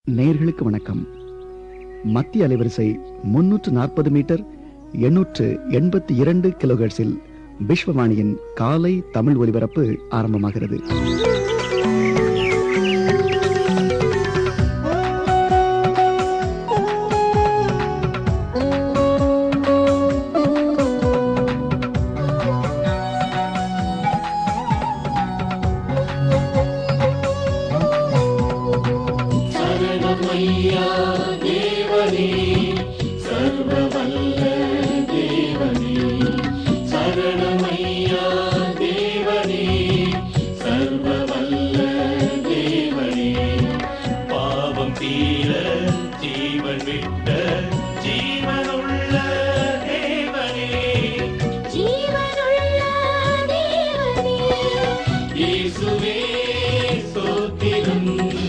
நேயர்களுக்கு வணக்கம் மத்திய அலைவரிசை முன்னூற்று நாற்பது மீட்டர் எண்ணூற்று எண்பத்தி இரண்டு கிலோஹெர்ட்ஸில் விஸ்வவாணியின் காலை தமிழ் ஒலிபரப்பு ஆரம்பமாகிறது பாவம் தீர ஜீவன் விட்ட ஜீவனுள்ள தேவனே ஜீவனுள்ள தேவனே இயேசுவே ஸ்தோத்திரம்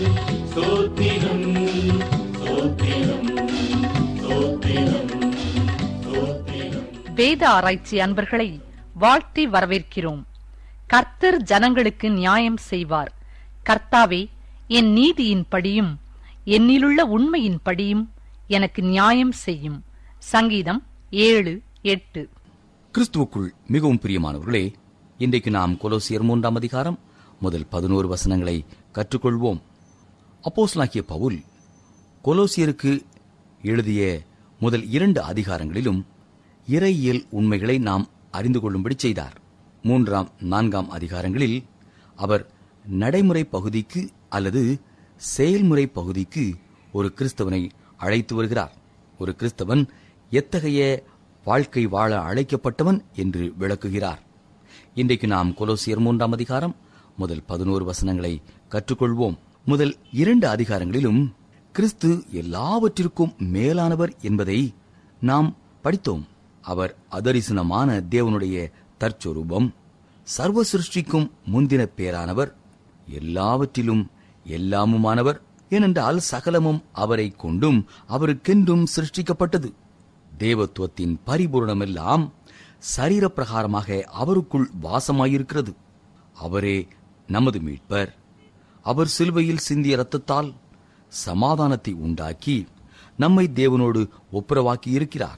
ஸ்தோத்திரம் ஸ்தோத்திரம் ஸ்தோத்திரம் ஸ்தோத்திரம் வேத ஆராய்ச்சி அன்பர்களை வாழ்த்தி வரவேற்கிறோம் கர்த்தர் ஜனங்களுக்கு நியாயம் செய்வார் கர்த்தாவே என் நீதியின் படியும் என்னிலுள்ள உண்மையின் படியும் எனக்கு நியாயம் செய்யும் சங்கீதம் ஏழு எட்டு கிறிஸ்துவுக்குள் மிகவும் பிரியமானவர்களே இன்றைக்கு நாம் கொலோசியர் மூன்றாம் அதிகாரம் முதல் பதினோரு வசனங்களை கற்றுக்கொள்வோம் அப்போஸ்தலனாகிய பவுல் கொலோசியருக்கு எழுதிய முதல் இரண்டு அதிகாரங்களிலும் இறையியல் உண்மைகளை நாம் அறிந்து கொள்ளும்படி செய்தார் மூன்றாம் நான்காம் அதிகாரங்களில் அவர் நடைமுறை பகுதிக்கு அல்லது செயல்முறை பகுதிக்கு ஒரு கிறிஸ்தவனை அழைத்து வருகிறார் ஒரு கிறிஸ்தவன் எத்தகைய வாழ்க்கை வாழ அழைக்கப்பட்டவன் என்று விளக்குகிறார் இன்றைக்கு நாம் கொலோசியர் மூன்றாம் அதிகாரம் முதல் பதினோரு வசனங்களை கற்றுக்கொள்வோம் முதல் இரண்டு அதிகாரங்களிலும் கிறிஸ்து எல்லாவற்றிற்கும் மேலானவர் என்பதை நாம் படித்தோம் அவர் அதரிசனமான தேவனுடைய தற்சொரூபம் சர்வ சிருஷ்டிக்கும் முந்தின பேரானவர் எல்லாவற்றிலும் எல்லாமுமானவர் ஏனென்றால் சகலமும் அவரை கொண்டும் அவருக்கென்றும் சிருஷ்டிக்கப்பட்டது தேவத்துவத்தின் பரிபூரணமெல்லாம் சரீரப்பிரகாரமாக அவருக்குள் வாசமாயிருக்கிறது அவரே நமது மீட்பர் அவர் சிலுவையில் சிந்திய இரத்தத்தால் சமாதானத்தை உண்டாக்கி நம்மை தேவனோடு ஒப்புரவாக்கி இருக்கிறார்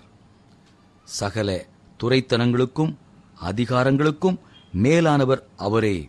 சகல துரைத்தனங்களுக்கும் அதிகாரங்களுக்கும் மேலானவர் அவரே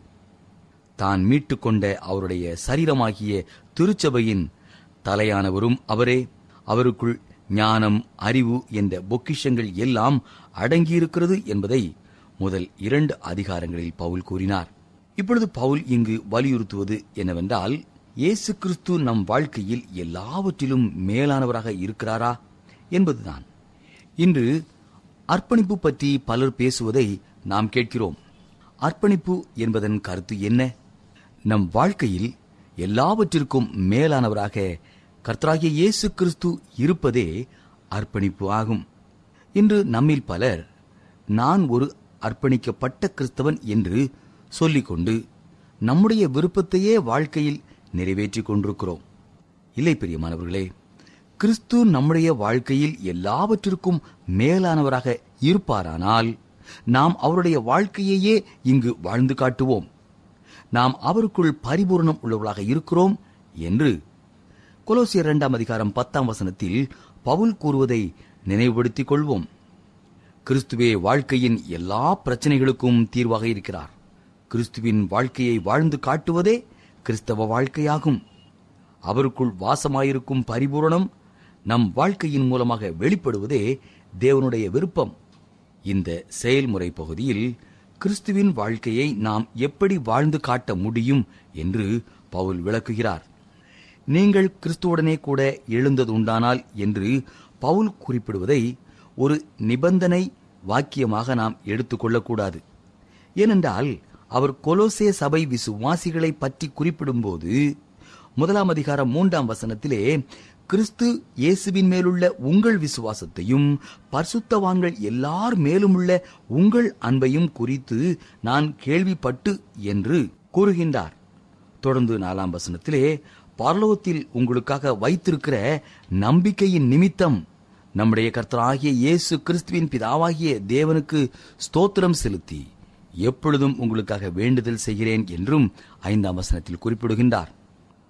தான் மீட்டுக்கொண்ட அவருடைய சரீரமாகிய திருச்சபையின் தலையானவரும் அவரே அவருக்குள் ஞானம் அறிவு என்ற பொக்கிஷங்கள் எல்லாம் அடங்கியிருக்கிறது என்பதை முதல் இரண்டு அதிகாரங்களில் பவுல் கூறினார் இப்பொழுது பவுல் இங்கு வலியுறுத்துவது என்னவென்றால் இயேசு கிறிஸ்து நம் வாழ்க்கையில் எல்லாவற்றிலும் மேலானவராக இருக்கிறாரா என்பதுதான் இன்று அர்ப்பணிப்பு பற்றி பலர் பேசுவதை நாம் கேட்கிறோம் அர்ப்பணிப்பு என்பதன் கருத்து என்ன நம் வாழ்க்கையில் எல்லாவற்றிற்கும் மேலானவராக கர்த்தராகிய இயேசு கிறிஸ்து இருப்பதே அர்ப்பணிப்பு ஆகும் இன்று நம்மில் பலர் நான் ஒரு அர்ப்பணிக்கப்பட்ட கிறிஸ்தவன் என்று சொல்லிக்கொண்டு நம்முடைய விருப்பத்தையே வாழ்க்கையில் நிறைவேற்றிக் கொண்டிருக்கிறோம் இல்லை பிரியமானவர்களே கிறிஸ்து நம்முடைய வாழ்க்கையில் எல்லாவற்றிற்கும் மேலானவராக இருப்பாரானால் நாம் அவருடைய வாழ்க்கையையே இங்கு வாழ்ந்து காட்டுவோம் நாம் அவருக்குள் பரிபூர்ணம் உள்ளவர்களாக இருக்கிறோம் என்று கொலோசியர் இரண்டாம் அதிகாரம் பத்தாம் வசனத்தில் பவுல் கூறுவதை நினைவுபடுத்திக் கொள்வோம் கிறிஸ்துவே வாழ்க்கையின் எல்லா பிரச்சனைகளுக்கும் தீர்வாக இருக்கிறார் கிறிஸ்துவின் வாழ்க்கையை வாழ்ந்து காட்டுவதே கிறிஸ்தவ வாழ்க்கையாகும் அவருக்குள் வாசமாயிருக்கும் பரிபூரணம் நம் வாழ்க்கையின் மூலமாக வெளிப்படுவதே தேவனுடைய விருப்பம் இந்த செயல்முறை பகுதியில் கிறிஸ்துவின் வாழ்க்கையை நாம் எப்படி வாழ்ந்து காட்ட முடியும் என்று பவுல் விளக்குகிறார் நீங்கள் கிறிஸ்துவுடனே கூட எழுந்ததுண்டானால் என்று பவுல் குறிப்பிடுவதை ஒரு நிபந்தனை வாக்கியமாக நாம் எடுத்துக்கொள்ளக்கூடாது ஏனென்றால் அவர் கொலோசே சபை விசுவாசிகளை பற்றி குறிப்பிடும்போது முதலாம் அதிகாரம் மூன்றாம் வசனத்திலே கிறிஸ்து இயேசுவின் மேலுள்ள உங்கள் விசுவாசத்தையும் பரிசுத்தவான்கள் எல்லார் மேலுமுள்ள உங்கள் அன்பையும் குறித்து நான் கேள்விப்பட்டு என்று கூறுகின்றார் தொடர்ந்து நாலாம் வசனத்திலே பரலோகத்தில் உங்களுக்காக வைத்திருக்கிற நம்பிக்கையின் நிமித்தம் நம்முடைய கர்த்தராகிய இயேசு கிறிஸ்துவின் பிதாவாகிய தேவனுக்கு ஸ்தோத்திரம் செலுத்தி எப்பொழுதும் உங்களுக்காக வேண்டுதல் செய்கிறேன் என்றும் ஐந்தாம் வசனத்தில் குறிப்பிடுகின்றார்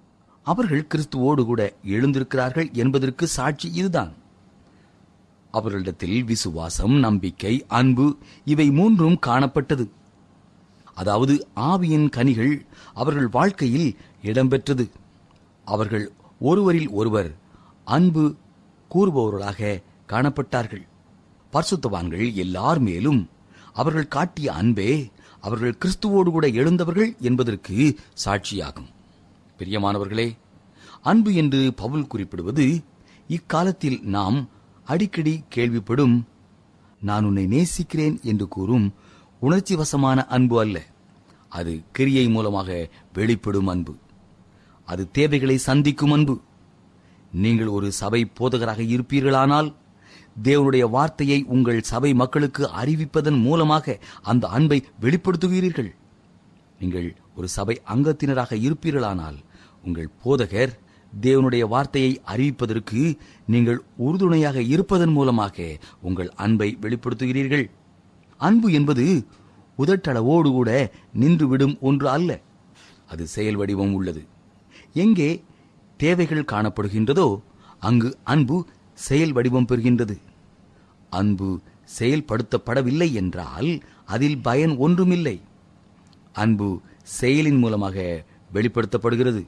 அவர்கள் கிறிஸ்துவோடு கூட எழுந்திருக்கிறார்கள் என்பதற்கு சாட்சி இதுதான் அவர்களிடத்தில் விசுவாசம் நம்பிக்கை அன்பு இவை மூன்றும் காணப்பட்டது அதாவது ஆவியின் கனிகள் அவர்கள் வாழ்க்கையில் இடம்பெற்றது அவர்கள் ஒருவரில் ஒருவர் அன்பு கூறுபவர்களாக காணப்பட்டார்கள் பரிசுத்தவான்கள் எல்லார் மேலும் அவர்கள் காட்டிய அன்பே அவர்கள் கிறிஸ்துவோடு கூட எழுந்தவர்கள் என்பதற்கு சாட்சியாகும் பிரியமானவர்களே அன்பு என்று பவுல் குறிப்பிடுவது இக்காலத்தில் நாம் அடிக்கடி கேள்விப்படும் நான் உன்னை நேசிக்கிறேன் என்று கூறும் உணர்ச்சி வசமான அன்பு அல்ல அது கிரியை மூலமாக வெளிப்படும் அன்பு அது தேவைகளை சந்திக்கும் அன்பு நீங்கள் ஒரு சபை போதகராக இருப்பீர்களானால் தேவனுடைய வார்த்தையை உங்கள் சபை மக்களுக்கு அறிவிப்பதன் மூலமாக அந்த அன்பை வெளிப்படுத்துகிறீர்கள் நீங்கள் ஒரு சபை அங்கத்தினராக இருப்பீர்களானால் உங்கள் போதகர் தேவனுடைய வார்த்தையை அறிவிப்பதற்கு நீங்கள் உறுதுணையாக இருப்பதன் மூலமாக உங்கள் அன்பை வெளிப்படுத்துகிறீர்கள் அன்பு என்பது உதட்டளவோடு கூட நின்றுவிடும் ஒன்று அல்ல அது செயல் வடிவம் உள்ளது எங்கே தேவைகள் காணப்படுகின்றதோ அங்கு அன்பு செயல் வடிவம் பெறுகின்றது அன்பு செயல்படுத்தப்படவில்லை என்றால் அதில் பயன் ஒன்றுமில்லை அன்பு செயலின் மூலமாக வெளிப்படுத்தப்படுகிறது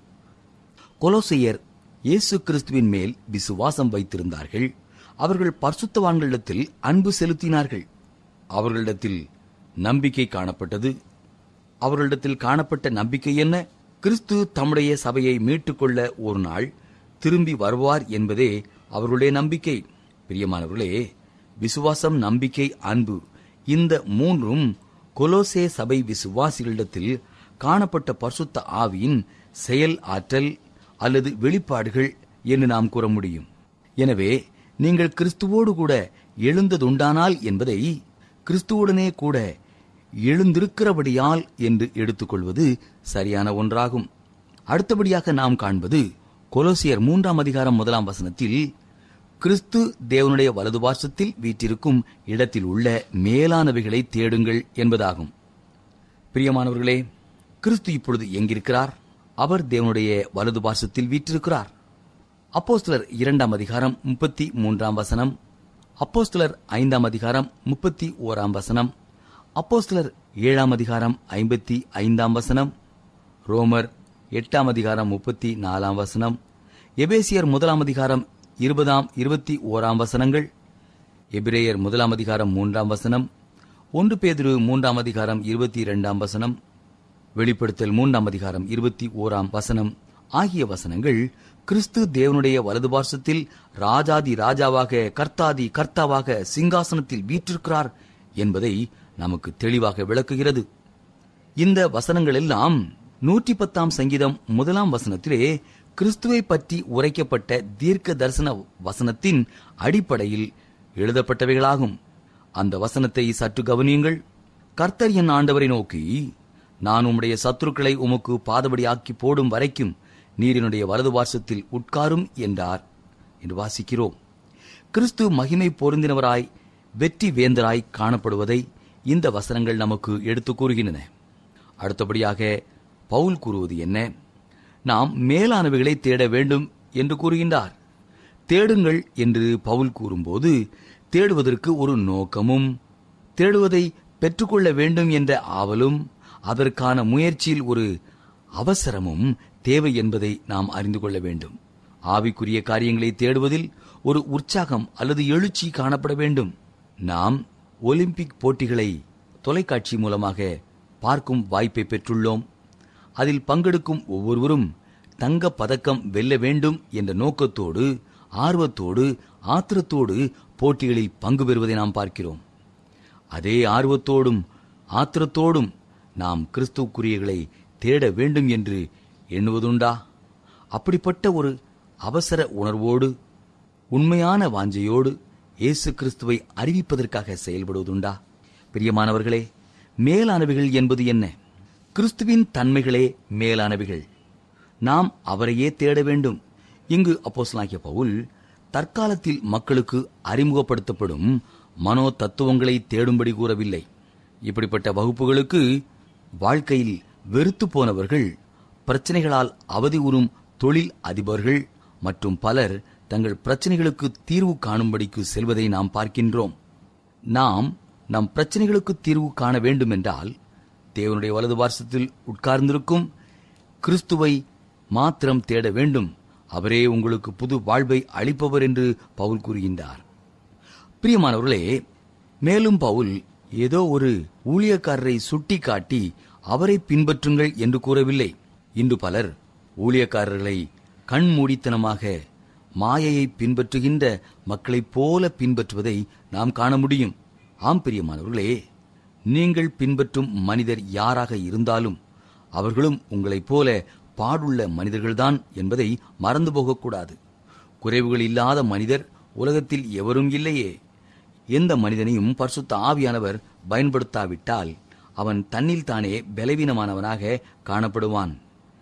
கொலோசையர் இயேசு கிறிஸ்துவின் மேல் விசுவாசம் வைத்திருந்தார்கள் அவர்கள் பரிசுத்தவான்களிடத்தில் அன்பு செலுத்தினார்கள் அவர்களிடத்தில் நம்பிக்கை காணப்பட்டது அவர்களிடத்தில் காணப்பட்ட நம்பிக்கை என்ன கிறிஸ்து தம்முடைய சபையை மீட்டுக்கொள்ள ஒரு நாள் திரும்பி வருவார் என்பதே அவர்களுடைய நம்பிக்கை பிரியமானவர்களே விசுவாசம் நம்பிக்கை அன்பு இந்த மூன்றும் கொலோசே சபை விசுவாசிகளிடத்தில் காணப்பட்ட பரிசுத்த ஆவியின் செயல் ஆற்றல் அல்லது வெளிப்பாடுகள் என்று நாம் கூற முடியும் எனவே நீங்கள் கிறிஸ்துவோடு கூட எழுந்ததுண்டானால் என்பதை கிறிஸ்துவுடனே கூட எழுந்திருக்கிறபடியால் என்று எடுத்துக்கொள்வது சரியான ஒன்றாகும் அடுத்தபடியாக நாம் காண்பது கொலோசியர் மூன்றாம் அதிகாரம் முதலாம் வசனத்தில் கிறிஸ்து தேவனுடைய வலது பார்சத்தில் வீற்றிருக்கும் இடத்தில் உள்ள மேலானவைகளை தேடுங்கள் என்பதாகும் பிரியமானவர்களே கிறிஸ்து இப்பொழுது எங்கிருக்கிறார் அவர் தேவனுடைய வலது பார்சத்தில் வீற்றிருக்கிறார் அப்போஸ்தலர் இரண்டாம் அதிகாரம் முப்பத்தி மூன்றாம் வசனம் அப்போஸ்தலர் ஐந்தாம் அதிகாரம் முப்பத்தி ஓராம் வசனம் அப்போஸ்தலர் ஏழாம் அதிகாரம் ஐம்பத்தி ஐந்தாம் வசனம் ரோமர் எட்டாம் அதிகாரம் முப்பத்தி நாலாம் வசனம் எபேசியர் முதலாம் அதிகாரம் இருபதாம் இருபத்தி ஓராம் வசனங்கள் எபிரேயர் முதலாம் அதிகாரம் மூன்றாம் வசனம் ஒன்று பேதுரு மூன்றாம் அதிகாரம் இருபத்தி இரண்டாம் வசனம் வெளிப்படுத்தல் மூன்றாம் அதிகாரம் இருபத்தி ஓராம் வசனம் ஆகிய வசனங்கள் கிறிஸ்து தேவனுடைய வலது பார்சத்தில் ராஜாதி ராஜாவாக கர்த்தாதி கர்த்தாவாக சிங்காசனத்தில் வீற்றிருக்கிறார் என்பதை நமக்கு தெளிவாக விளக்குகிறது இந்த வசனங்கள் எல்லாம் நூற்றி பத்தாம் சங்கீதம் முதலாம் வசனத்திலே கிறிஸ்துவை பற்றி உரைக்கப்பட்ட தீர்க்க தரிசன வசனத்தின் அடிப்படையில் எழுதப்பட்டவைகளாகும் அந்த வசனத்தை சற்று கவனியுங்கள் கர்த்தர் என் ஆண்டவரை நோக்கி நான் உம்முடைய சத்துருக்களை உமக்கு பாதபடி ஆக்கி போடும் வரைக்கும் நீரினுடைய வலது வாசத்தில் உட்காரும் என்றார் என்று வாசிக்கிறோம் கிறிஸ்து மகிமை பொருந்தினவராய் வெற்றி வேந்தராய் காணப்படுவதை இந்த வசனங்கள் நமக்கு எடுத்து கூறுகின்றன அடுத்தபடியாக பவுல் கூறுவது என்ன நாம் மேலானவைகளை தேட வேண்டும் என்று கூறுகின்றார் தேடுங்கள் என்று பவுல் கூறும்போது தேடுவதற்கு ஒரு நோக்கமும் தேடுவதை பெற்றுக்கொள்ள வேண்டும் என்ற ஆவலும் அதற்கான முயற்சியில் ஒரு அவசரமும் தேவை என்பதை நாம் அறிந்து கொள்ள வேண்டும் ஆவிக்குரிய காரியங்களை தேடுவதில் ஒரு உற்சாகம் அல்லது எழுச்சி காணப்பட வேண்டும் நாம் ஒலிம்பிக் போட்டிகளை தொலைக்காட்சி மூலமாக பார்க்கும் வாய்ப்பை பெற்றுள்ளோம் அதில் பங்கெடுக்கும் ஒவ்வொருவரும் தங்க பதக்கம் வெல்ல வேண்டும் என்ற நோக்கத்தோடு ஆர்வத்தோடு ஆத்திரத்தோடு போட்டிகளில் பங்கு பெறுவதை நாம் பார்க்கிறோம் அதே ஆர்வத்தோடும் ஆத்திரத்தோடும் நாம் கிறிஸ்துவுக்குரியர்களை தேட வேண்டும் என்று எண்ணுவதுண்டா அப்படிப்பட்ட ஒரு அவசர உணர்வோடு உண்மையான வாஞ்சையோடு இயேசு கிறிஸ்துவை அறிவிப்பதற்காக செயல்படுவதுண்டா பிரியமானவர்களே மேலானவைகள் என்பது என்ன கிறிஸ்துவின் தன்மைகளே மேலானவைகள் நாம் அவரையே தேட வேண்டும் இங்கு அப்போஸ்தலனாகிய பவுல் தற்காலத்தில் மக்களுக்கு அறிமுகப்படுத்தப்படும் மனோ தத்துவங்களை தேடும்படி கூறவில்லை இப்படிப்பட்ட வகுப்புகளுக்கு வாழ்க்கையில் வெறுத்து போனவர்கள் பிரச்சனைகளால் அவதி உறும் தொழில் அதிபர்கள் மற்றும் பலர் தங்கள் பிரச்சனைகளுக்கு தீர்வு காணும்படிக்கு செல்வதை நாம் பார்க்கின்றோம் நாம் நம் பிரச்சனைகளுக்கு தீர்வு காண வேண்டுமென்றால் தேவனுடைய வலது பார்சத்தில் உட்கார்ந்திருக்கும் கிறிஸ்துவை மாத்திரம் தேட வேண்டும் அவரே உங்களுக்கு புது வாழ்வை அளிப்பவர் என்று பவுல் கூறுகின்றார் பிரியமானவர்களே மேலும் பவுல் ஏதோ ஒரு ஊழியக்காரரை சுட்டிக்காட்டி அவரை பின்பற்றுங்கள் என்று கூறவில்லை இன்று பலர் ஊழியக்காரர்களை கண்மூடித்தனமாக மாயையை பின்பற்றுகின்ற மக்களைப் போல பின்பற்றுவதை நாம் காண முடியும் ஆம் பிரியமானவர்களே நீங்கள் பின்பற்றும் மனிதர் யாராக இருந்தாலும் அவர்களும் உங்களைப் போல பாடுள்ள மனிதர்கள்தான் என்பதை மறந்து போகக்கூடாது குறைவுகள் இல்லாத மனிதர் உலகத்தில் எவரும் இல்லையே எந்த மனிதனையும் பரிசுத்த ஆவியானவர் பயன்படுத்தாவிட்டால் அவன் தன்னில் தானே பலவீனமானவனாக காணப்படுவான்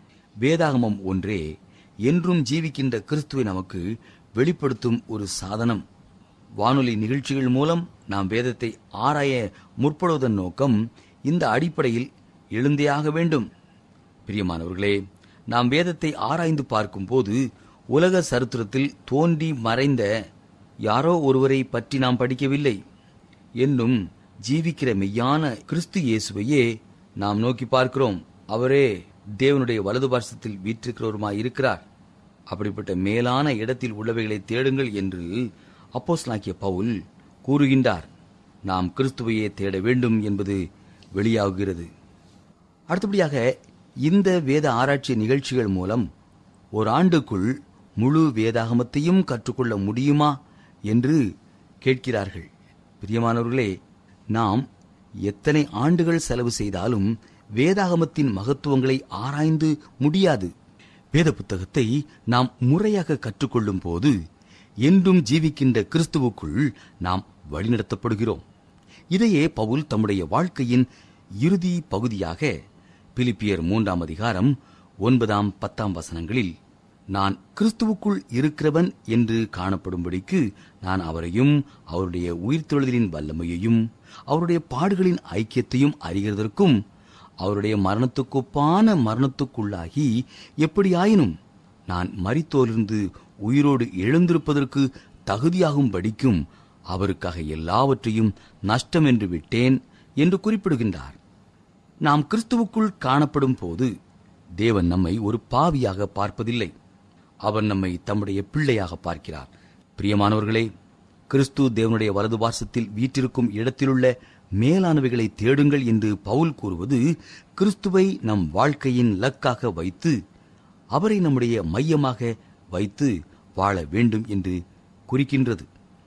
வேதாகமம் ஒன்றே என்றும் ஜீவிக்கின்ற கிறிஸ்துவை நமக்கு வெளிப்படுத்தும் ஒரு சாதனம் வானொலி நிகழ்ச்சிகள் மூலம் நாம் வேதத்தை ஆராய முற்படுவதன் நோக்கம் இந்த அடிப்படையில் எழுந்தேயாக வேண்டும் பிரியமானவர்களே நாம் வேதத்தை ஆராய்ந்து பார்க்கும்போது உலக சரித்திரத்தில் தோன்றி மறைந்த யாரோ ஒருவரை பற்றி நாம் படிக்கவில்லை என்னும் ஜீவிக்கிற மெய்யான கிறிஸ்து இயேசுவையே நாம் நோக்கி பார்க்கிறோம் அவரே தேவனுடைய வலது பார்சத்தில் வீற்றிருக்கிறவருமாய் இருக்கிறார் அப்படிப்பட்ட மேலான இடத்தில் உள்ளவைகளை தேடுங்கள் என்று அப்போஸ்தலனாகிய பவுல் கூறுகின்றார் நாம் கிறிஸ்துவையே தேட வேண்டும் என்பது வெளியாகுகிறது அடுத்தபடியாக இந்த வேத ஆராய்ச்சி நிகழ்ச்சிகள் மூலம் ஒரு ஆண்டுக்குள் முழு வேதாகமத்தையும் கற்றுக்கொள்ள முடியுமா என்று கேட்கிறார்கள் பிரியமானவர்களே நாம் எத்தனை ஆண்டுகள் செலவு செய்தாலும் வேதாகமத்தின் மகத்துவங்களை ஆராய்ந்து முடியாது வேத புத்தகத்தை நாம் முறையாக கற்றுக்கொள்ளும் போது என்றும் ஜீவிக்கின்ற கிறிஸ்துவுக்குள் நாம் வழிநடத்தப்படுகிறோம் இதையே பவுல் தம்முடைய வாழ்க்கையின் இறுதி பகுதியாக பிலிப்பியர் மூன்றாம் அதிகாரம் ஒன்பதாம் பத்தாம் வசனங்களில் நான் கிறிஸ்துவுக்குள் இருக்கிறவன் என்று காணப்படும்படிக்கு நான் அவரையும் அவருடைய உயிர்த்தெழுதலின் வல்லமையையும் அவருடைய பாடுகளின் ஐக்கியத்தையும் அறிகிறதற்கும் அவருடைய மரணத்துக்கொப்பான மரணத்துக்குள்ளாகி எப்படியாயினும் நான் மரித்தோலிருந்து உயிரோடு எழுந்திருப்பதற்கு தகுதியாகும் படிக்கும் அவருக்காக எல்லாவற்றையும் நஷ்டம் என்று விட்டேன் என்று குறிப்பிடுகின்றார் நாம் கிறிஸ்துவுக்குள் காணப்படும் போது தேவன் நம்மை ஒரு பாவியாக பார்ப்பதில்லை அவர் நம்மை தம்முடைய பிள்ளையாக பார்க்கிறார் பிரியமானவர்களே கிறிஸ்து தேவனுடைய வலது வாசத்தில் வீற்றிருக்கும் இடத்திலுள்ள மேலானவைகளை தேடுங்கள் என்று பவுல் கூறுவது கிறிஸ்துவை நம் வாழ்க்கையின் லக்காக வைத்து அவரை நம்முடைய மையமாக வைத்து வாழ வேண்டும் என்று குறிக்கின்றது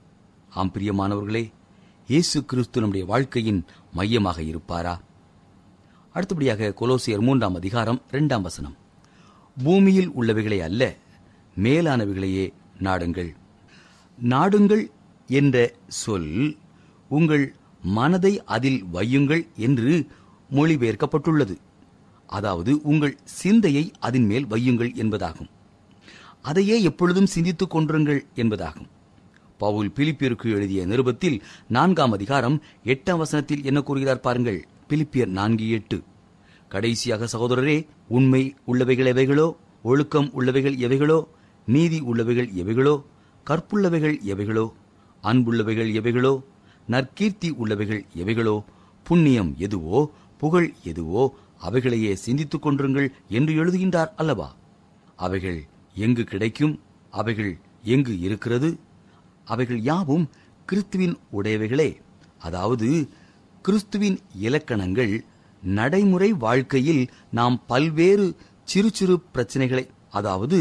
ஆம் பிரியமானவர்களே இயேசு கிறிஸ்து நம்முடைய வாழ்க்கையின் மையமாக இருப்பாரா அடுத்தபடியாக கொலோசியர் மூன்றாம் அதிகாரம் இரண்டாம் வசனம் பூமியில் உள்ளவைகளை அல்ல மேலானவைகளையே நாடுங்கள் நாடுங்கள் என்ற சொல் உங்கள் மனதை அதில் வையுங்கள் என்று மொழிபெயர்க்கப்பட்டுள்ளது அதாவது உங்கள் சிந்தையை அதன் மேல் வையுங்கள் என்பதாகும் அதையே எப்பொழுதும் சிந்தித்துக் கொண்டிருங்கள் என்பதாகும் பவுல் பிலிப்பியருக்கு எழுதிய நிருபத்தில் நான்காம் அதிகாரம் எட்டாம் வசனத்தில் என்ன கூறுகிறார் பாருங்கள் பிலிப்பியர் நான்கு எட்டு கடைசியாக சகோதரரே உண்மை உள்ளவைகள் எவைகளோ ஒழுக்கம் உள்ளவைகள் எவைகளோ நீதி உள்ளவைகள் எவைகளோ கற்புள்ளவைகள் எவைகளோ அன்புள்ளவைகள் எவைகளோ நற்கீர்த்தி உள்ளவைகள் எவைகளோ புண்ணியம் எதுவோ புகழ் எதுவோ அவைகளையே சிந்தித்துக் கொண்டிருங்கள் என்று எழுதுகின்றார் அல்லவா அவைகள் எங்கு கிடைக்கும் அவைகள் எங்கு இருக்கிறது அவைகள் யாவும் கிறிஸ்துவின் உடையவைகளே அதாவது கிறிஸ்துவின் இலக்கணங்கள் நடைமுறை வாழ்க்கையில் நாம் பல்வேறு சிறு சிறு பிரச்சனைகளை அதாவது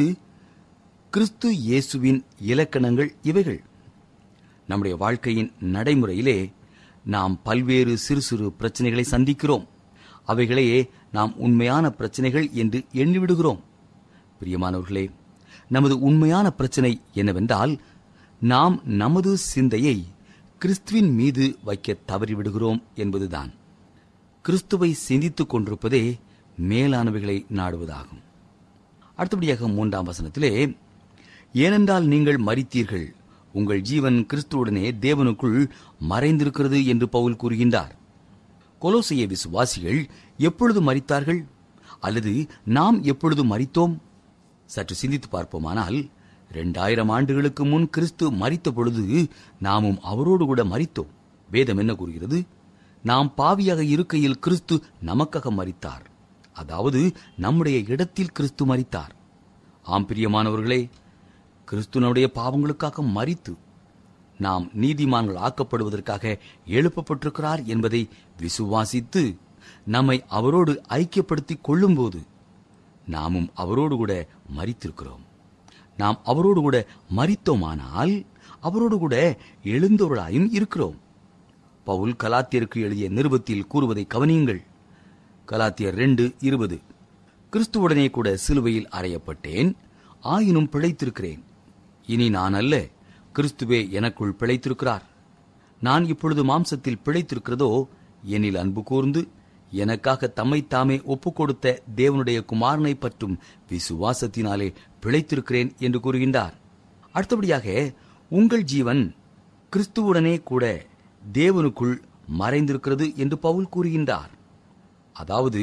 கிறிஸ்து இயேசுவின் இலக்கணங்கள் இவைகள் நம்முடைய வாழ்க்கையின் நடைமுறையிலே நாம் பல்வேறு சிறு சிறு பிரச்சனைகளை சந்திக்கிறோம் அவைகளையே நாம் உண்மையான பிரச்சனைகள் என்று எண்ணிவிடுகிறோம் பிரியமானவர்களே நமது உண்மையான பிரச்சனை என்னவென்றால் நாம் நமது சிந்தையை கிறிஸ்துவின் மீது வைக்க தவறிவிடுகிறோம் என்பதுதான் கிறிஸ்துவை சிந்தித்துக் கொண்டிருப்பதே மேலானவைகளை நாடுவதாகும் அடுத்தபடியாக மூன்றாம் வசனத்திலே ஏனென்றால் நீங்கள் மரித்தீர்கள் உங்கள் ஜீவன் கிறிஸ்துவுடனே தேவனுக்குள் மறைந்திருக்கிறது என்று பவுல் கூறுகின்றார் கொலோசைய விசுவாசிகள் எப்பொழுது மரித்தார்கள் அல்லது நாம் எப்பொழுது மரித்தோம் சற்று சிந்தித்து பார்ப்போமானால் இரண்டாயிரம் ஆண்டுகளுக்கு முன் கிறிஸ்து மரித்த பொழுது நாமும் அவரோடு கூட மரித்தோம் வேதம் என்ன கூறுகிறது நாம் பாவியாக இருக்கையில் கிறிஸ்து நமக்காக மரித்தார் அதாவது நம்முடைய இடத்தில் கிறிஸ்து மரித்தார் ஆம் பிரியமானவர்களே கிறிஸ்து நம்முடைய பாவங்களுக்காக மரித்து நாம் நீதிமான்கள் ஆக்கப்படுவதற்காக எழுப்பப்பட்டிருக்கிறார் என்பதை விசுவாசித்து நம்மை அவரோடு ஐக்கியப்படுத்திக் கொள்ளும்போது நாமும் அவரோடு கூட மரித்திருக்கிறோம் நாம் அவரோடு கூட மரித்தோமானால் அவரோடு கூட எழுந்தவர்களாயும் இருக்கிறோம் பவுல் கலாத்தியருக்கு எழுதிய நிருபத்தில் கூறுவதை கவனியுங்கள் கலாத்தியர் ரெண்டு இருபது கிறிஸ்துவுடனே கூட சிலுவையில் அறையப்பட்டேன் ஆயினும் பிழைத்திருக்கிறேன் இனி நான் அல்ல கிறிஸ்துவே எனக்குள் பிழைத்திருக்கிறார் நான் இப்பொழுது மாம்சத்தில் பிழைத்திருக்கிறதோ என்னில் அன்பு கூர்ந்து எனக்காக தம்மைத் தாமே ஒப்புக் கொடுத்த தேவனுடைய குமாரனை பற்றும் விசுவாசத்தினாலே பிழைத்திருக்கிறேன் என்று கூறுகின்றார் அடுத்தபடியாக உங்கள் ஜீவன் கிறிஸ்துவுடனே கூட தேவனுக்குள் மறைந்திருக்கிறது என்று பவுல் கூறுகின்றார் அதாவது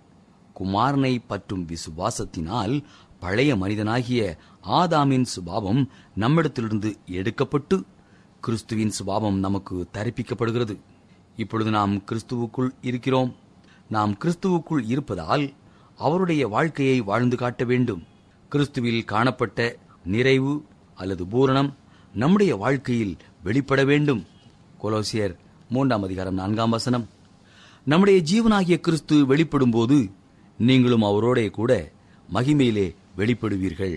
குமாரனை பற்றும் விசுவாசத்தினால் பழைய மனிதனாகிய ஆதாமின் சுபாவம் நம்மிடத்திலிருந்து எடுக்கப்பட்டு கிறிஸ்துவின் சுபாவம் நமக்கு தரிப்பிக்கப்படுகிறது இப்பொழுது நாம் கிறிஸ்துவுக்குள் இருக்கிறோம் நாம் கிறிஸ்துவுக்குள் இருப்பதால் அவருடைய வாழ்க்கையை வாழ்ந்து காட்ட வேண்டும் கிறிஸ்துவில் காணப்பட்ட நிறைவு அல்லது பூரணம் நம்முடைய வாழ்க்கையில் வெளிப்பட வேண்டும் கொலோசியர் மூன்றாம் அதிகாரம் நான்காம் வசனம் நம்முடைய ஜீவனாகிய கிறிஸ்து வெளிப்படும்போது நீங்களும் அவரோடே கூட மகிமையிலே வெளிப்படுவீர்கள்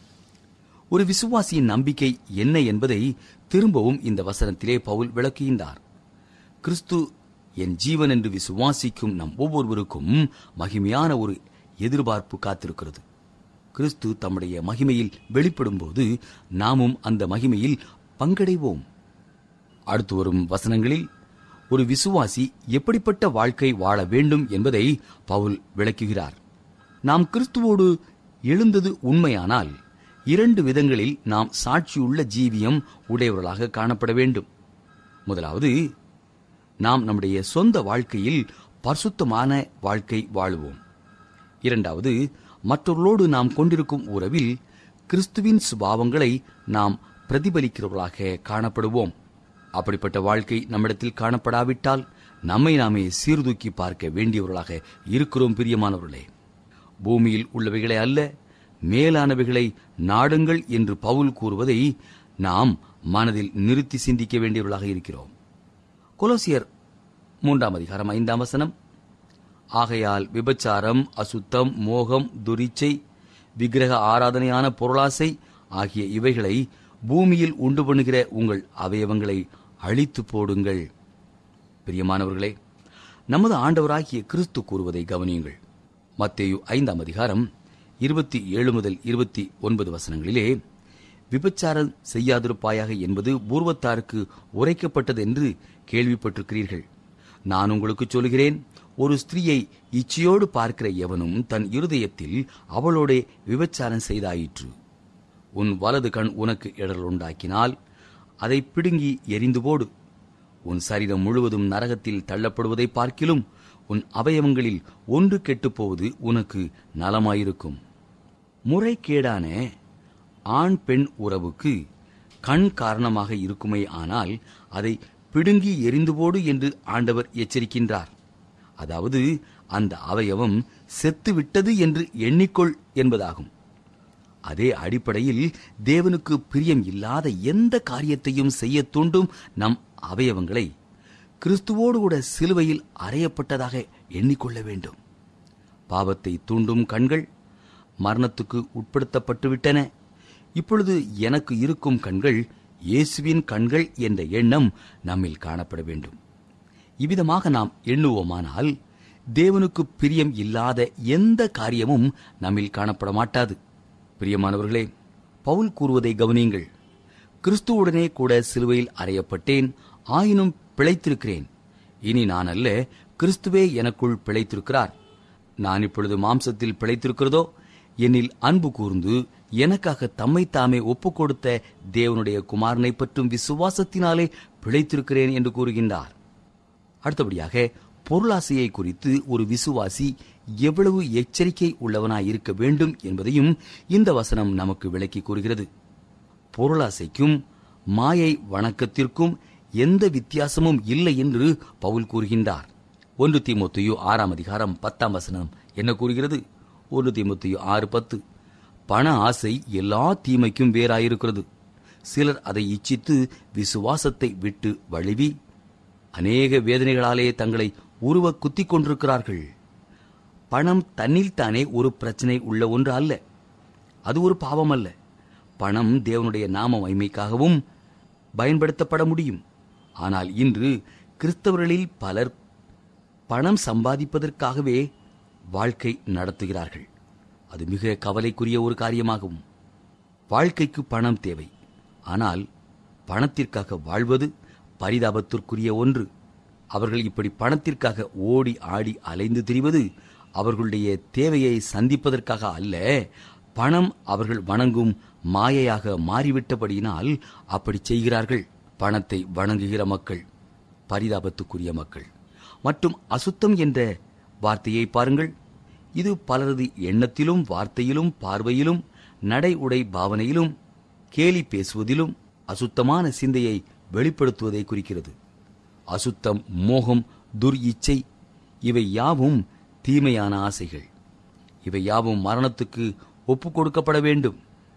ஒரு விசுவாசியின் நம்பிக்கை என்ன என்பதை திரும்பவும் இந்த வசனத்திலே பவுல் விளக்குகின்றார் கிறிஸ்து என் ஜீவன் என்று விசுவாசிக்கும் நம் ஒவ்வொருவருக்கும் மகிமையான ஒரு எதிர்பார்ப்பு காத்திருக்கிறது கிறிஸ்து தம்முடைய மகிமையில் வெளிப்படும்போது நாமும் அந்த மகிமையில் பங்கடைவோம் அடுத்து வரும் வசனங்களில் ஒரு விசுவாசி எப்படிப்பட்ட வாழ்க்கை வாழ வேண்டும் என்பதை பவுல் விளக்குகிறார் நாம் கிறிஸ்துவோடு எழுந்தது உண்மையானால் இரண்டு விதங்களில் நாம் சாட்சியுள்ள ஜீவியம் உடையவர்களாக காணப்பட வேண்டும் முதலாவது நாம் நம்முடைய சொந்த வாழ்க்கையில் பரிசுத்தமான வாழ்க்கை வாழுவோம் இரண்டாவது மற்றவர்களோடு நாம் கொண்டிருக்கும் உறவில் கிறிஸ்துவின் சுபாவங்களை நாம் பிரதிபலிக்கிறவர்களாக காணப்படுவோம் அப்படிப்பட்ட வாழ்க்கை நம்மிடத்தில் காணப்படாவிட்டால் நம்மை நாமே சீர்தூக்கி பார்க்க வேண்டியவர்களாக இருக்கிறோம் பிரியமானவர்களே பூமியில் உள்ளவைகளை அல்ல மேலானவைகளை நாடுங்கள் என்று பவுல் கூறுவதை நாம் மனதில் நிறுத்தி சிந்திக்க வேண்டியவர்களாக இருக்கிறோம் கொலோசியர் மூன்றாம் அதிகாரம் ஐந்தாம் வசனம் ஆகையால் விபச்சாரம் அசுத்தம் மோகம் துரிச்சை விக்கிரக ஆராதனையான பொருளாசை ஆகிய இவைகளை பூமியில் உண்டு பண்ணுகிற உங்கள் அவயவங்களை அழித்து போடுங்கள் பிரியமானவர்களே நமது ஆண்டவராகிய கிறிஸ்து கூறுவதை கவனியுங்கள் மத்தேயு ஐந்தாம் அதிகாரம் இருபத்தி ஏழு முதல் இருபத்தி ஒன்பது வசனங்களிலே விபச்சாரம் செய்யாதிருப்பாயாக என்பது பூர்வத்தாருக்கு உரைக்கப்பட்டது என்று கேள்விப்பட்டிருக்கிறீர்கள் நான் உங்களுக்கு சொல்கிறேன் ஒரு ஸ்திரீயை இச்சையோடு பார்க்கிற எவனும் தன் இருதயத்தில் அவளோட விபச்சாரம் செய்தாயிற்று உன் வலது கண் உனக்கு இடர் உண்டாக்கினால் அதை பிடுங்கி எரிந்து போடு உன் சரீரம் முழுவதும் நரகத்தில் தள்ளப்படுவதை பார்க்கிலும் உன் அவயவங்களில் ஒன்று கெட்டுப்போவது உனக்கு நலமாயிருக்கும் முறைகேடான ஆண் பெண் உறவுக்கு கண் காரணமாக இருக்குமே ஆனால் அதை பிடுங்கி எரிந்து போடு என்று ஆண்டவர் எச்சரிக்கின்றார் அதாவது அந்த அவயவம் செத்துவிட்டது என்று எண்ணிக்கொள் என்பதாகும் அதே அடிப்படையில் தேவனுக்கு பிரியம் இல்லாத எந்த காரியத்தையும் செய்ய தூண்டும் நம் அவயவங்களை கிறிஸ்துவோடு கூட சிலுவையில் அறையப்பட்டதாக எண்ணிக்கொள்ள வேண்டும் பாவத்தை தூண்டும் கண்கள் மரணத்துக்கு உட்படுத்தப்பட்டுவிட்டன இப்பொழுது எனக்கு இருக்கும் கண்கள் இயேசுவின் கண்கள் என்ற எண்ணம் நம்மில் காணப்பட வேண்டும் இவ்விதமாக நாம் எண்ணுவோமானால் தேவனுக்கு பிரியம் இல்லாத எந்த காரியமும் நம்மில் காணப்பட மாட்டாது பிரியமானவர்களே பவுல் கூறுவதை கவனியுங்கள் கிறிஸ்துவுடனே கூட சிலுவையில் அறையப்பட்டேன் ஆயினும் பிழைத்திருக்கிறேன் இனி நான் அல்ல கிறிஸ்துவே எனக்குள் பிழைத்திருக்கிறார் நான் இப்பொழுது மாம்சத்தில் பிழைத்திருக்கிறதோ என்னில் அன்பு கூர்ந்து எனக்காக தம்மை தாமே ஒப்புக் கொடுத்த தேவனுடைய குமாரனை பற்றும் விசுவாசத்தினாலே பிழைத்திருக்கிறேன் என்று கூறுகின்றார் அடுத்தபடியாக பொருளாசையை குறித்து ஒரு விசுவாசி எவ்வளவு எச்சரிக்கை உள்ளவனாய் இருக்க வேண்டும் என்பதையும் இந்த வசனம் நமக்கு விளக்கி கூறுகிறது பொருளாசைக்கும் மாயை வணக்கத்திற்கும் எந்த வித்தியாசமும் இல்லை என்று பவுல் கூறுகின்றார் ஒன்று தீமோத்தேயு ஆறாம் அதிகாரம் பத்தாம் வசனம் என்ன கூறுகிறது ஒன்று தீமோத்தேயு ஆறு பத்து பண ஆசை எல்லா தீமைக்கும் வேறாயிருக்கிறது சிலர் அதை இச்சித்து விசுவாசத்தை விட்டு வழுவி அநேக வேதனைகளாலே தங்களை உருவ குத்திக் கொண்டிருக்கிறார்கள் பணம் தன்னில் தானே ஒரு பிரச்சனை உள்ள ஒன்று அல்ல அது ஒரு பாவம் அல்ல பணம் தேவனுடைய நாம மகிமைக்காகவும் பயன்படுத்தப்பட முடியும் ஆனால் இன்று கிறிஸ்தவர்களில் பலர் பணம் சம்பாதிப்பதற்காகவே வாழ்க்கை நடத்துகிறார்கள் அது மிக கவலைக்குரிய ஒரு காரியமாகும் வாழ்க்கைக்கு பணம் தேவை ஆனால் பணத்திற்காக வாழ்வது பரிதாபத்திற்குரிய ஒன்று அவர்கள் இப்படி பணத்திற்காக ஓடி ஆடி அலைந்து திரிவது அவர்களுடைய தேவையை சந்திப்பதற்காக அல்ல பணம் அவர்கள் வணங்கும் மாயையாக மாறிவிட்டபடியினால் அப்படி செய்கிறார்கள் பணத்தை வணங்குகிற மக்கள் பரிதாபத்துக்குரிய மக்கள் மற்றும் அசுத்தம் என்ற வார்த்தையை பாருங்கள் இது பலரது எண்ணத்திலும் வார்த்தையிலும் பார்வையிலும் நடை உடை பாவனையிலும் கேலி பேசுவதிலும் அசுத்தமான சிந்தையை வெளிப்படுத்துவதை குறிக்கிறது அசுத்தம் மோகம் துர் இச்சை இவை யாவும் தீமையான ஆசைகள் இவை யாவும் மரணத்துக்கு ஒப்புக் கொடுக்கப்பட வேண்டும்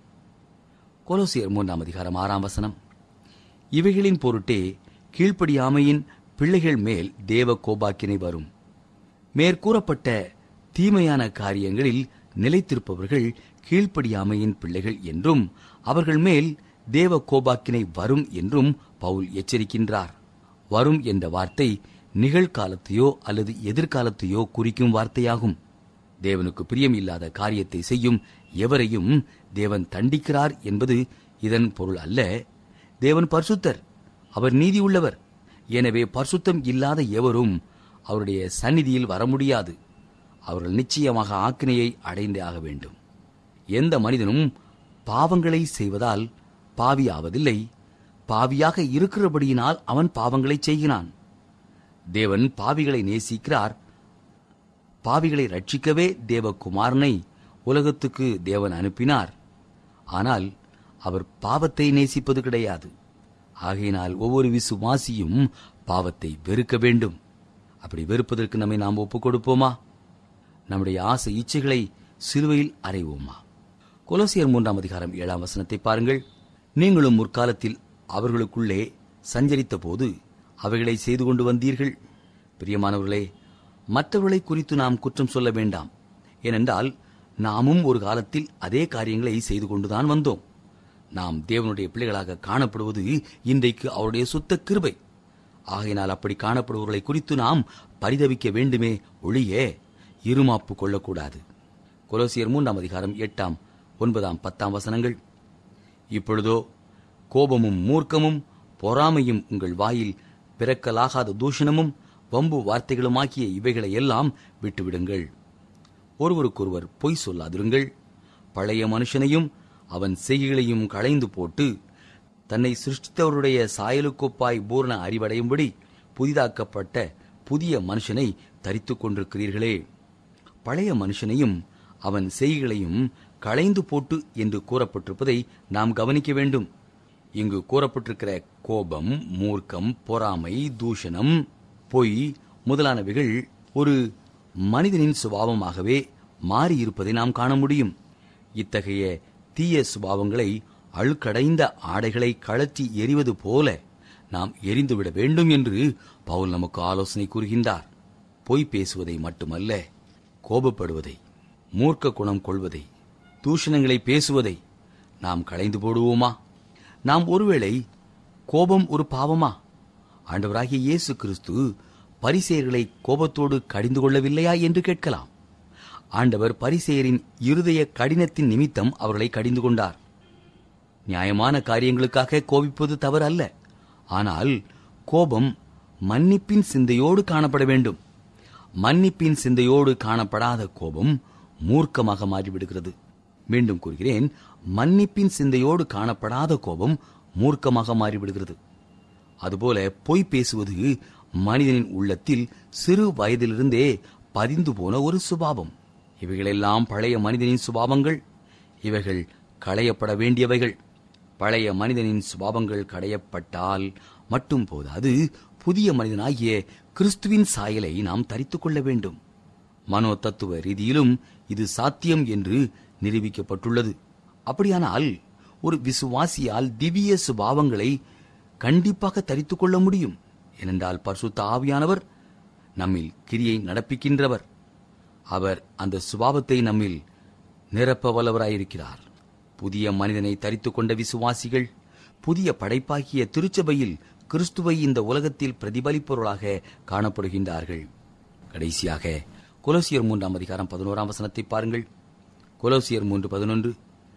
கொலோசியர் மூன்றாம் அதிகாரம் ஆறாம் வசனம் இவைகளின் பொருட்டே கீழ்ப்படியாமையின் பிள்ளைகள் மேல் தேவ கோபாக்கினை வரும் மேற்கூறப்பட்ட தீமையான காரியங்களில் நிலைத்திருப்பவர்கள் கீழ்ப்படியாமையின் பிள்ளைகள் என்றும் அவர்கள் மேல் தேவ கோபாக்கினை வரும் என்றும் பவுல் எச்சரிக்கின்றார் வரும் என்ற வார்த்தை நிகழ்காலத்தையோ அல்லது எதிர்காலத்தையோ குறிக்கும் வார்த்தையாகும் தேவனுக்கு பிரியம் இல்லாத காரியத்தை செய்யும் எவரையும் தேவன் தண்டிக்கிறார் என்பது இதன் பொருள் அல்ல தேவன் பரிசுத்தர் அவர் நீதி உள்ளவர் எனவே பரிசுத்தம் இல்லாத எவரும் அவருடைய சந்நிதியில் வர முடியாது அவர்கள் நிச்சயமாக ஆக்கினையை அடைந்தே ஆக வேண்டும் எந்த மனிதனும் பாவங்களை செய்வதால் பாவி ஆவதில்லை பாவியாக இருக்கிறபடியினால் அவன் பாவங்களை செய்கிறான் தேவன் பாவிகளை நேசிக்கிறார் பாவிகளை ரட்சிக்கவே தேவகுமாரனை உலகத்துக்கு தேவன் அனுப்பினார் ஆனால் அவர் பாவத்தை நேசிப்பது கிடையாது ஆகையினால் ஒவ்வொரு விசுவாசியும் பாவத்தை வெறுக்க வேண்டும் அப்படி வெறுப்பதற்கு நம்மை நாம் ஒப்புக் கொடுப்போமா நம்முடைய ஆசை இச்சைகளை சிலுவையில் அறைவோமா கொலோசியர் மூன்றாம் அதிகாரம் ஏழாம் வசனத்தை பாருங்கள் நீங்களும் முற்காலத்தில் அவர்களுக்குள்ளே சஞ்சரித்த போது அவைகளை செய்து கொண்டு வந்தீர்கள் பிரியமானவர்களே மற்றவர்களை குறித்து நாம் குற்றம் சொல்ல வேண்டாம் ஏனென்றால் நாமும் ஒரு காலத்தில் அதே காரியங்களை செய்து கொண்டுதான் வந்தோம் நாம் தேவனுடைய பிள்ளைகளாக காணப்படுவது இன்றைக்கு அவருடைய சுத்த கிருபை ஆகையினால் அப்படி காணப்படுபவர்களை குறித்து நாம் பரிதவிக்க வேண்டுமே ஒழிய இருமாப்பு கொள்ளக்கூடாது கொலோசியர் மூன்றாம் அதிகாரம் எட்டாம் ஒன்பதாம் பத்தாம் வசனங்கள் இப்பொழுதோ கோபமும் மூர்க்கமும் பொறாமையும் உங்கள் வாயில் பிறக்கலாகாத தூஷணமும் வம்பு வார்த்தைகளுமாக்கிய இவைகளை எல்லாம் விட்டுவிடுங்கள் ஒருவருக்கொருவர் பொய் சொல்லாதிருங்கள் பழைய மனுஷனையும் அவன் செய்கைகளையும் களைந்து போட்டு தன்னை சிருஷ்டித்தவருடைய சாயலுக்கொப்பாய் பூர்ண அறிவடையும்படி புதிதாக்கப்பட்ட புதிய மனுஷனை தரித்துக் கொண்டிருக்கிறீர்களே பழைய மனுஷனையும் அவன் செய்கைகளையும் களைந்து போட்டு என்று கூறப்பட்டிருப்பதை நாம் கவனிக்க வேண்டும் இங்கு கூறப்பட்டிருக்கிற கோபம் மூர்க்கம் பொறாமை தூஷணம் பொய் முதலானவைகள் ஒரு மனிதனின் சுபாவமாகவே மாறியிருப்பதை நாம் காண முடியும் இத்தகைய தீய சுபாவங்களை அழுக்கடைந்த ஆடைகளை கழற்றி எறிவது போல நாம் எரிந்துவிட வேண்டும் என்று பவுல் நமக்கு ஆலோசனை கூறுகின்றார் பொய் பேசுவதை மட்டுமல்ல கோபப்படுவதை மூர்க்க குணம் கொள்வதை தூஷணங்களை பேசுவதை நாம் களைந்து போடுவோமா நாம் ஒருவேளை கோபம் ஒரு பாவமா ஆண்டவராகிய இயேசு கிறிஸ்து பரிசேயர்களை கோபத்தோடு கடிந்து கொள்ளவில்லையா என்று கேட்கலாம் ஆண்டவர் பரிசேயரின் இருதய கடினத்தின் நிமித்தம் அவர்களை கடிந்து கொண்டார் நியாயமான காரியங்களுக்காக கோபிப்பது தவறு அல்ல ஆனால் கோபம் மன்னிப்பின் சிந்தையோடு காணப்பட வேண்டும் மன்னிப்பின் சிந்தையோடு காணப்படாத கோபம் மூர்க்கமாக மாறிவிடுகிறது மீண்டும் கூறுகிறேன் மன்னிப்பின் சிந்தையோடு காணப்படாத கோபம் மூர்க்கமாக மாறிவிடுகிறது அதுபோல பொய் பேசுவது மனிதனின் உள்ளத்தில் சிறு வயதிலிருந்தே பதிந்து போன ஒரு சுபாவம் இவைகளெல்லாம் பழைய மனிதனின் சுபாவங்கள் இவைகள் களையப்பட வேண்டியவைகள் பழைய மனிதனின் சுபாவங்கள் களையப்பட்டால் மட்டும் போதாது புதிய மனிதனாகிய கிறிஸ்துவின் சாயலை நாம் தரித்துக் கொள்ள வேண்டும் மனோ தத்துவ ரீதியிலும் இது சாத்தியம் என்று நிரூபிக்கப்பட்டுள்ளது அப்படியானால் ஒரு விசுவாசியால் திவ்ய சுபாவங்களை கண்டிப்பாக தரித்துக் கொள்ள முடியும் ஏனென்றால் பரிசுத்த ஆவியானவர் நம்மில் கிரியை நடப்பிக்கின்றவர் அவர் அந்த சுபாவத்தை நம்மில் நிரப்ப வல்லவராயிருக்கிறார் புதிய மனிதனை தரித்துக் கொண்ட விசுவாசிகள் புதிய படைப்பாகிய திருச்சபையில் கிறிஸ்துவை இந்த உலகத்தில் பிரதிபலிப்பவர்களாக காணப்படுகின்றார்கள் கடைசியாக கொலோசியர் மூன்றாம் அதிகாரம் பதினோராம் வசனத்தை பாருங்கள் கொலோசியர் மூன்று பதினொன்று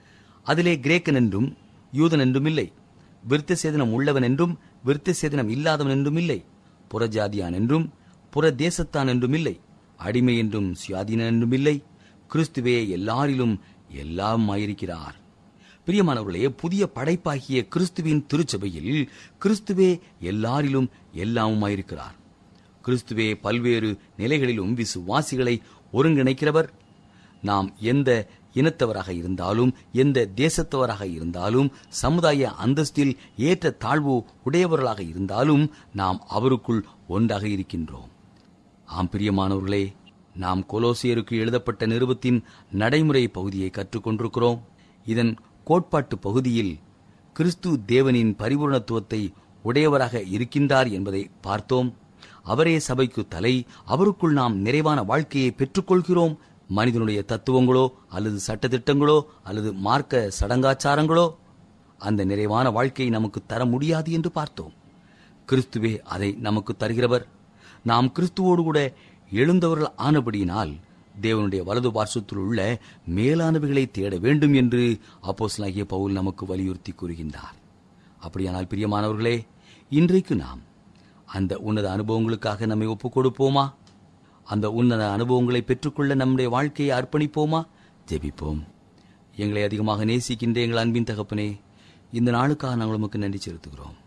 அதிலே கிரேக்கன் என்றும் யூதன் என்றும் இல்லை விருத்த சேதனம் உள்ளவன் என்றும் விருத்த சேதனம் இல்லாதவன் என்றும் இல்லை புறஜாதியான் என்றும் புற தேசத்தான் என்றும் இல்லை அடிமை என்றும் சுயாதீனன் என்றும் இல்லை கிறிஸ்துவே எல்லாரிலும் எல்லாமாயிருக்கிறார் பிரியமானவர்களே புதிய படைப்பாகிய கிறிஸ்துவின் திருச்சபையில் கிறிஸ்துவே எல்லாரிலும் எல்லாமுமாயிருக்கிறார் கிறிஸ்துவே பல்வேறு நிலைகளிலும் விசுவாசிகளை ஒருங்கிணைக்கிறவர் நாம் எந்த இனத்தவராக இருந்தாலும் எந்த தேசத்தவராக இருந்தாலும் சமுதாய அந்தஸ்தில் ஏற்ற தாழ்வு உடையவர்களாக இருந்தாலும் நாம் அவருக்குள் ஒன்றாக இருக்கின்றோம் ஆம் பிரியமானவர்களே நாம் கொலோசியருக்கு எழுதப்பட்ட நிருபத்தின் நடைமுறை பகுதியை கற்றுக்கொண்டிருக்கிறோம் இதன் கோட்பாட்டு பகுதியில் கிறிஸ்து தேவனின் பரிபூரணத்துவத்தை உடையவராக இருக்கின்றார் என்பதை பார்த்தோம் அவரே சபைக்கு தலை அவருக்குள் நாம் நிறைவான வாழ்க்கையை பெற்றுக்கொள்கிறோம் மனிதனுடைய தத்துவங்களோ அல்லது சட்டத்திட்டங்களோ அல்லது மார்க்க சடங்காச்சாரங்களோ அந்த நிறைவான வாழ்க்கையை நமக்கு தர முடியாது என்று பார்த்தோம் கிறிஸ்துவே அதை நமக்கு தருகிறவர் நாம் கிறிஸ்துவோடு கூட எழுந்தவர்கள் ஆனபடியினால் தேவனுடைய வலது பார்சத்தில் உள்ள மேலானவைகளை தேட வேண்டும் என்று அப்போஸ்தலனாகிய பவுல் நமக்கு வலியுறுத்தி கூறுகின்றார் அப்படியானால் பிரியமானவர்களே இன்றைக்கு நாம் அந்த உன்னத அனுபவங்களுக்காக நம்மை ஒப்புக் கொடுப்போமா அந்த உன்னத அனுபவங்களை பெற்றுக்கொள்ள நம்முடைய வாழ்க்கையை அர்ப்பணிப்போமா ஜெபிப்போம் எங்களை அதிகமாக நேசிக்கின்ற எங்கள் அன்பின் தகப்பனே இந்த நாளுக்காக நாங்கள் உமக்கு நன்றி செலுத்துகிறோம்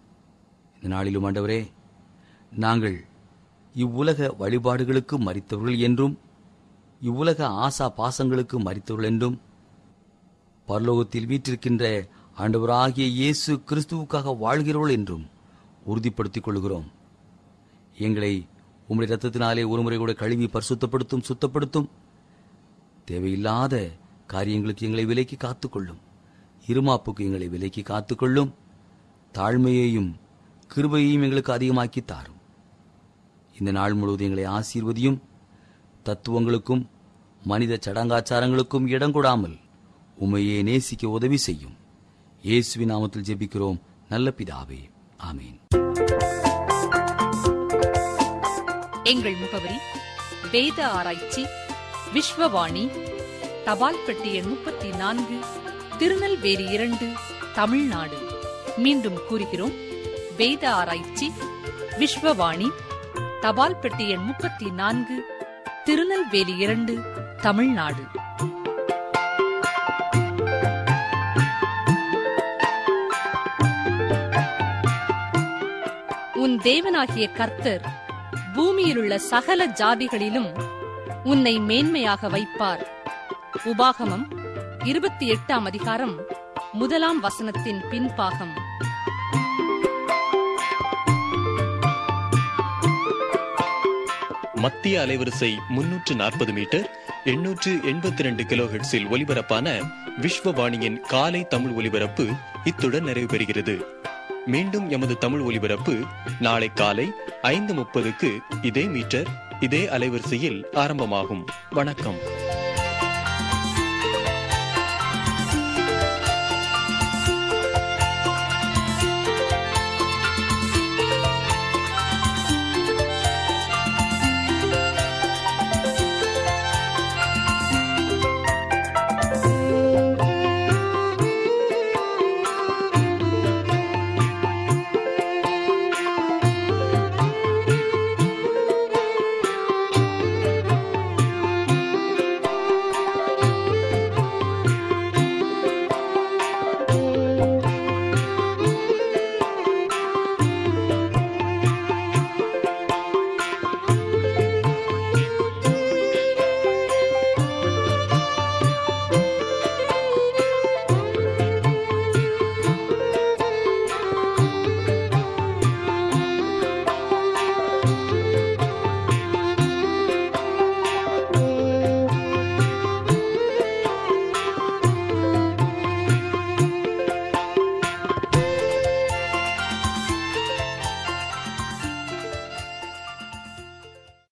இந்த நாளிலும் ஆண்டவரே நாங்கள் இவ்வுலக வழிபாடுகளுக்கு மறித்தவர்கள் என்றும் இவ்வுலக ஆசா பாசங்களுக்கு மறித்தவர்கள் என்றும் பரலோகத்தில் வீற்றிருக்கின்ற ஆண்டவராகிய இயேசு கிறிஸ்துவுக்காக வாழ்கிறவர்கள் என்றும் உறுதிப்படுத்திக் கொள்கிறோம் எங்களை உம்முடைய ரத்தத்தினாலே ஒருமுறை கூட கழுவி பரிசுத்தப்படுத்தும் சுத்தப்படுத்தும் தேவையில்லாத காரியங்களுக்கு எங்களை விலைக்கு காத்துக்கொள்ளும் இருமாப்புக்கு எங்களை விலைக்கு காத்துக்கொள்ளும் தாழ்மையையும் கிருபையையும் எங்களுக்கு அதிகமாக்கி தாரும் இந்த நாள் முழுவதும் எங்களை ஆசீர்வதியும் தத்துவங்களுக்கும் மனித சடங்காச்சாரங்களுக்கும் இடம் கொடாமல் உமையே நேசிக்க உதவி செய்யும் இயேசுவின் நாமத்தில் ஜெபிக்கிறோம் நல்ல பிதாவே ஆமீன் எங்கள் முகவரி வேத ஆராய்ச்சி விஸ்வவாணி தபால் பெட்டி எண் முப்பத்தி நான்கு திருநெல்வேலி இரண்டு தமிழ்நாடு மீண்டும் கூறுகிறோம் வேத ஆராய்ச்சி விஸ்வவாணி தபால் பெட்டி எண் முப்பத்தி நான்கு திருநெல்வேலி இரண்டு தமிழ்நாடு உன் தேவனாகிய கர்த்தர் பூமியிலுள்ள சகல ஜாதிகளிலும் உன்னை மேன்மையாக வைப்பார் உபாகமம் இருபத்தி எட்டாம் அதிகாரம் முதலாம் வசனத்தின் பின்பாகம் மத்திய அலைவரிசை முன்னூற்று நாற்பது மீட்டர் எண்ணூற்று எண்பத்தி ரெண்டு கிலோஹெட்ஸில் ஒலிபரப்பான விஸ்வவாணியின் காலை தமிழ் ஒலிபரப்பு இத்துடன் நிறைவு பெறுகிறது மீண்டும் எமது தமிழ் ஒலிபரப்பு நாளை காலை ஐந்து முப்பதுக்கு இதே மீட்டர் இதே அலைவரிசையில் ஆரம்பமாகும் வணக்கம்